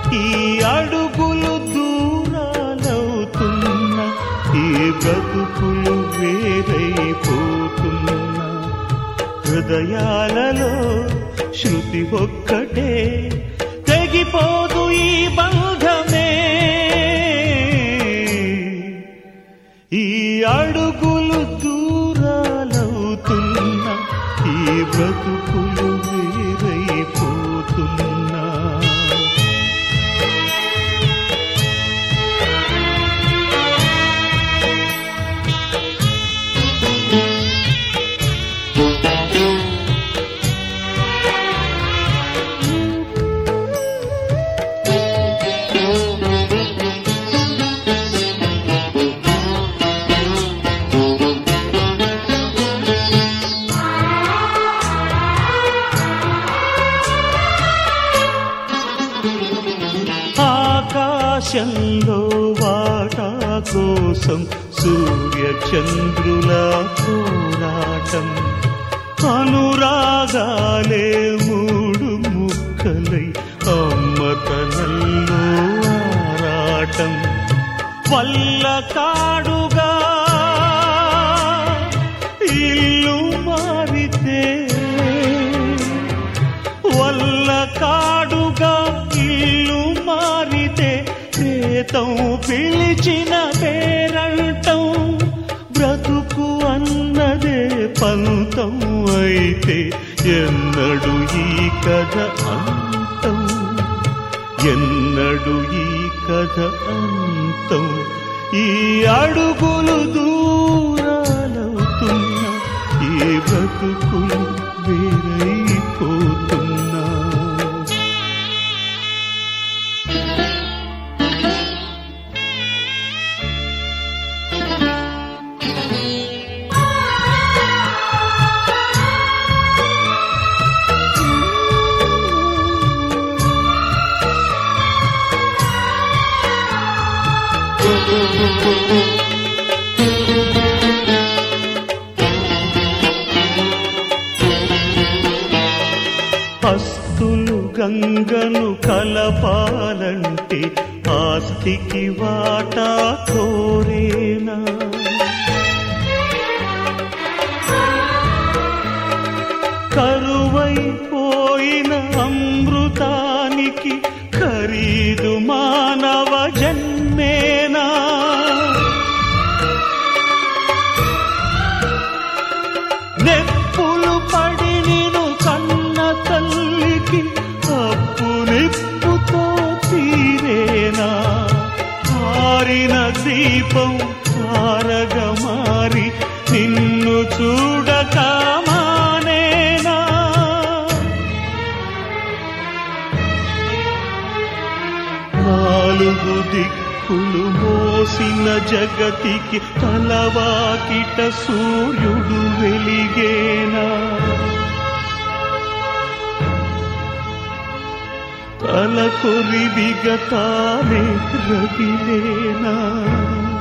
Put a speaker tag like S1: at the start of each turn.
S1: ఈ అడుగులు దూరాలవుతున్న ఈ బ్రతుకులు వేరైపోతున్నా హృదయాలలో శృతి ఒక్కటే తెగిపోదు ఈ బంధమే ఈ అడుగులు దూరాలవుతున్న ఈ బ్రతుకులు వేరైపోతున్నా ఆకాశంలో వాటా కోసం సూర్య చంద్రుల పోరాటం అనురాగాలే మూడు ముక్కలై అమ్మతనంలో ఆరాటం వల్ల కాడుగా ఇల్లు మారితే వల్ల కాడుగా ఇల్లు మారితే ప్రేతం పిలిచిన పేరంటం బ్రతుకు అన్నదే పంతం అయితే ఎన్నడు ఈ కథ అంతం ఎన్నడు ఈ కథ అంతం ఈ అడుగులు దూరాలవుతున్న ఈ బ్రతుకులు వేరైపోతున్నా అస్తులు గంగను కలపాలంటే ఆస్తికి వాటా కోరేనా కరువైపోయిన అమృతానికి ఖరీదు మానవ జన్మేనా నెప్పులు పడి నిను కన్న తల్లికి అప్పు నిప్పుతో తీరేనా ఆరిన దీపం తారగా మారి నిన్ను చూడక మానేనా నాలుగు దిక్కులు మోసిన జగతికి తలవాకిట సూర్యుడు వెలిగేనా తల కొరివిగ తానే రగిలేనా